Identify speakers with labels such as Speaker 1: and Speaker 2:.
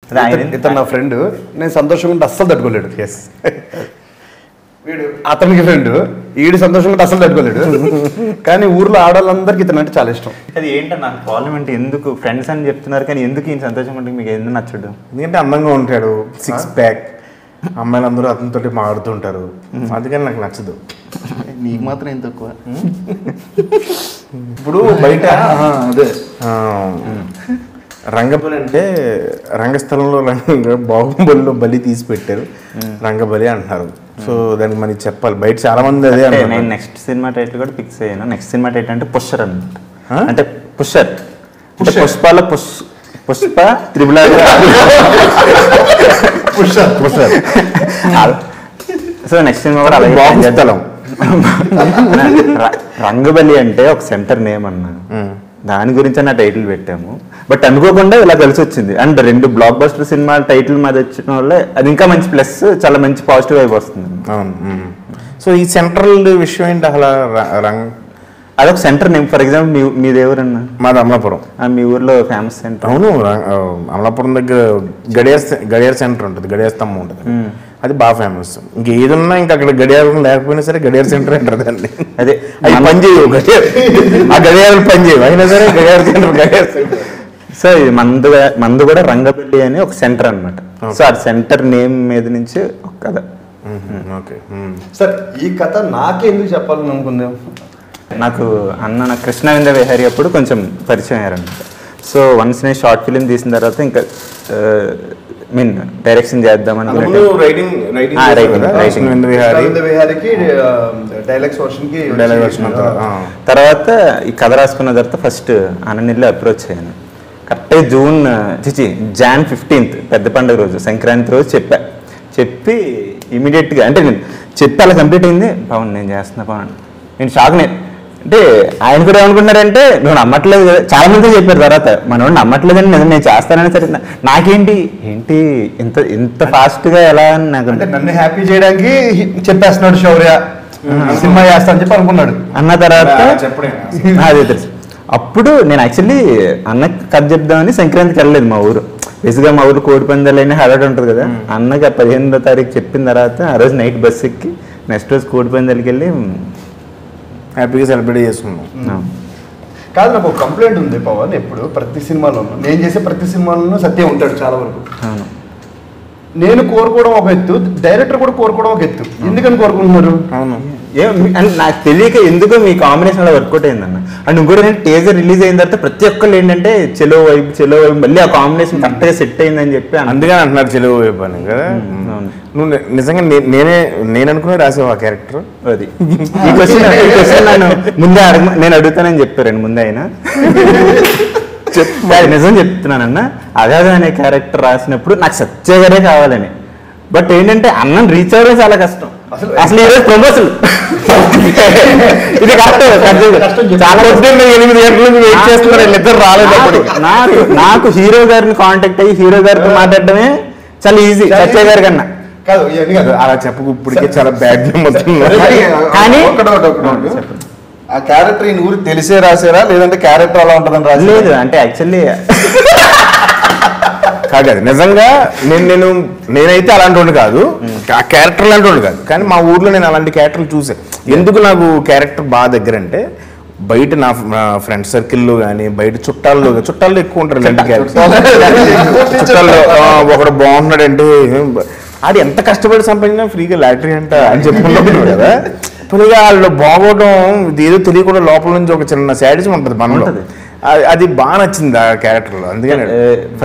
Speaker 1: అది ఆయన-
Speaker 2: ఇతను- ఇతను నా ఫ్రెండ్ నేను సంతోషంగా ఉంటే అస్సలు తట్టుకోలేడు
Speaker 1: ఎస్
Speaker 2: వీడు అతనికి ఫ్రెండ్ ఈడు సంతోషంగా ఉంటే అస్సలు తట్టుకోలేడు కానీ ఊర్లో ఆడవాళ్ళందరికీ ఇతను అంటే చాలా ఇష్టం
Speaker 1: అది ఏంటో నాకు ప్రాబ్లం అంటే ఎందుకు ఫ్రెండ్స్ అని చెప్తున్నారు కానీ ఎందుకు ఈయన సంతోషంగా ఉంటుంది మీకు ఎందుకు నచ్చడు
Speaker 3: ఎందుకంటే అందంగా ఉంటాడు సిక్స్ ప్యాక్ అమ్మాయిలందరూ అతనితోటి మాడుతుంటారు అందుకని నాకు నచ్చదు
Speaker 1: నీకు మాత్రం ఏం తక్కువ
Speaker 3: ఇప్పుడు బయట
Speaker 2: అదే
Speaker 3: ఆ, రంగబలి అంటే రంగస్థలంలో రంగ బాహుబలిలో బలి తీసి పెట్టారు రంగబలి అంటున్నారు సో దానికి మనకి చెప్పాలి బయట చాలా మంది అదే
Speaker 1: అంటే
Speaker 3: అంటారు
Speaker 1: నేను నెక్స్ట్ సినిమా టైటిల్ కూడా ఫిక్స్ అయ్యాను నెక్స్ట్ సినిమా టైటిల్ అంటే పుష్షర్ అనమాట
Speaker 3: Huh?
Speaker 1: అంటే పుష్షర్ అంటే పుష్పాల పుష్ పుష్ప త్రిబుల
Speaker 2: Pushpa
Speaker 3: Pushpa.
Speaker 1: So next cinema కూడా అలాగే plan చేద్దాం.
Speaker 3: బాహుస్థలం
Speaker 1: ర- రంగబలి అంటే ఒక సెంటర్ నేమ్ అన్నా దాని గురించి నా టైటిల్ పెట్టాము బట్ అనుకోకుండా ఇలా కలిసి వచ్చింది అండ్ రెండు బ్లాక్ బస్టర్ సినిమా టైటిల్ మీద వచ్చిన వల్లే అది ఇంకా మంచి ప్లస్ చాలా మంచి పాజిటివ్ వైపు వస్తుంది
Speaker 3: అవును మ్మ్. సో ఈ సెంట్రల్ విషయం ఏంటి అసలు ర- రంగ్
Speaker 1: అదొక సెంటర్ నేమ్ ఫర్ ఎగ్జాంపుల్ మీ మీది ఎవరన్నా
Speaker 3: మాది అమలాపురం
Speaker 1: ఆ, మీ ఊర్లో ఫేమస్ సెంటర్
Speaker 3: అవును ర- ఆ, అమలాపురం దగ్గర గడియార్ సె- గడియార్ సెంటర్ ఉంటుంది గడియార్ స్తంభం ఉంటుంది అది బాగా ఫేమస్ ఇంకా ఏదున్నా ఇంకా అక్కడ గడియారం లేకపోయినా సరే గడియార్ సెంటర్ అంటారు దాన్ని
Speaker 1: అదే
Speaker 3: అవి పని చేయవు గడియార్ ఆ గడియారాలు పని చేయవు అయినా సరే Gadiyar center Gadiyar center
Speaker 1: so ఇది మందు మందు కూడా రంగపల్లి అని ఒక సెంటర్ అన్నమాట సో ఆ సెంటర్ నేమ్ మీద నుంచి ఒక కథ
Speaker 3: ఓకే
Speaker 2: సార్ ఈ కథ నాకే ఎందుకు చెప్పాలని అనుకుందాం
Speaker 1: నాకు అన్న నాకు కృష్ణవింద విహారీ అప్పుడు కొంచెం పరిచయం అయ్యారనమాట సో వన్స్ నేను షార్ట్ ఫిలిం తీసిన తర్వాత ఇంకా మీన్ డైరెక్షన్ చేద్దామని
Speaker 3: ముందు రైటింగ్
Speaker 1: ఆ, writing, writing.
Speaker 3: విహారీ
Speaker 2: రవీంద్ర విహారీకి డైలాగ్స్ వర్షన్ కి
Speaker 3: డైలాగ్ వచ్చిన
Speaker 1: తర్వాత ఈ కథ రాసుకున్న తర్వాత ఫస్ట్ అననిల్లు అప్రోచ్ అయ్యాను కరెక్ట్గా జూన్ చిచి జాన్ ఫిఫ్టీన్త్ పెద్ద పండుగ రోజు సంక్రాంతి రోజు చెప్పా చెప్పి ఇమీడియట్గా అంటే నేను చెప్పి అలా కంప్లీట్ అయింది పవన్ నేను చేస్తున్నా పవన్ నేను షాక్ నే అంటే ఆయన కూడా ఏమనుకున్నారంటే నువ్వు నమ్మట్లేదు కదా చాలా మంది చెప్పారు తర్వాత మనోడు నమ్మట్లేదని నేను నేను చేస్తానని సరే నా- నాకేంటి ఏంటి ఇంత ఇంత ఫాస్ట్గా ఎలా అని నాకు
Speaker 2: అంటే నన్ను హ్యాపీ చేయడానికి చెప్పేస్తున్నాడు శౌర్య సినిమా చేస్తా అని చెప్పి అనుకున్నాడు
Speaker 1: అన్న తర్వాత
Speaker 3: చెప్పడే
Speaker 1: అదే తెలుసు అప్పుడు నేను యాక్చువల్లీ అన్న కథ చెప్దామని సంక్రాంతికి వెళ్ళలేదు మా ఊరు బేసిక్గా మా ఊరు కోడి పందాలు అయినా హడాడు ఉంటుంది కదా అన్నకి ఆ పదిహేనో తారీఖు చెప్పిన తర్వాత ఆ రోజు నైట్ బస్ ఎక్కి నెక్స్ట్ రోజు కోడి పందాలకి వెళ్ళి
Speaker 3: హ్యాపీగా సెలబ్రేట్ చేసుకున్నాం
Speaker 1: ఆ,
Speaker 2: కాదు నాకు ఒక కంప్లైంట్ ఉంది పవన్ ఎప్పుడు ప్రతి సినిమాలోనూ నేను చేసే ప్రతి సినిమాలోనూ సత్యం ఉంటాడు చాలా వరకు
Speaker 1: అవును
Speaker 2: నేను కోరుకోవడం ఒక ఎత్తు డైరెక్టర్ కూడా కోరుకోవడం ఒక ఎత్తు ఎందుకని కోరుకుంటున్నారు
Speaker 3: అవును
Speaker 1: ఏం మీ- అంటే నాకు తెలియక ఎందుకో మీ కాంబినేషన్ అలా వర్కౌట్ అయిందన్న అండ్ ఇంకోటి ఏంటంటే టేజర్ రిలీజ్ అయిన తర్వాత ప్రతి ఒక్కళ్ళు ఏంటంటే చెలో వైపు చెలో వైపు మళ్ళీ ఆ కాంబినేషన్ కరెక్ట్గా సెట్ అయిందని చెప్పి అన్న-
Speaker 3: అందుకని అంటున్నారు చెలువు వైపు అని కదా
Speaker 1: అవును.
Speaker 3: నువ్వు ని- నిజంగా నే- నేనే నేను అనుకునే రాసావు ఆ క్యారెక్టర్
Speaker 1: అది ఈ క్వశ్చన్ ఈ క్వశ్చన్ నేను ముందే అడగ నేను అడుగుతానని చెప్పారండి ముందే ఆయన చెప్పు నిజం చెప్తున్నానన్న అగాధ అనే క్యారెక్టర్ రాసినప్పుడు నాకు సత్య గారే కావాలని బట్ ఏంటంటే అన్నం రీచ్ అవ్వడం చాలా కష్టం
Speaker 2: అసలు-
Speaker 1: అసలు ఈరోజు ప్రమోషన్ ఇది కష్టం చాలా
Speaker 3: పొద్దున్న ఎనిమిది గంటల నుంచి వెయిట్ చేస్తున్నారు వీళ్ళిద్దరు రాలేదు అప్పుడు
Speaker 1: నాకు- నాకు నాకు హీరో గారిని కాంటాక్ట్ అయ్యి హీరో గారితో మాట్లాడటమే చాలా ఈజీ సత్య గారి కన్నా
Speaker 2: కాదు ఇవన్నీ కాదు
Speaker 3: అలా చెప్పకు ఇప్పటికే చాలా బ్యాడ్ నేమ్ వస్తుంది
Speaker 1: కానీ-
Speaker 2: ఒకటి ఒకటి ఒకటి ఒకటి. ఆ క్యారెక్టర్ ఈ ఊరికి తెలిసే రాసారా లేదంటే క్యారెక్టర్ అలా ఉంటుందని రాసి
Speaker 1: లేదు అంటే యాక్చువల్లీ
Speaker 3: కాదు అది నిజంగా నేను నేను నేనైతే అలాంటి వాడిని కాదు ఆ క్యారెక్టర్ లాంటి వాడిని కాదు కానీ మా ఊర్లో నేను అలాంటి క్యారెక్టర్లు చూసాను ఎందుకు నాకు క్యారెక్టర్ బాగా దగ్గర అంటే బయట నా నా ఫ్రెండ్ సర్కిల్లో కానీ బయట చుట్టాల్లో చుట్టాల్లో ఎక్కువ ఉంటారు ఇలాంటి క్యారెక్టర్ చుట్టాల్లో ఆ, ఒకడు బాగున్నాడంటే ఏం బ- ఆడు ఎంత కష్టపడి సంపాదించినా ఫ్రీగా లాటరీ అంట అని చెప్పుకుంటున్నాడు కదా పైగా వాళ్ళు బాగోవడం ఇది ఏదో తెలియకుండా లోపల నుంచి ఒక చిన్న శాడిజం ఉంటుంది మనలో
Speaker 1: ఉంటది.
Speaker 3: అది- అది బాగా నచ్చింది ఆ క్యారెక్టర్లో అందుకని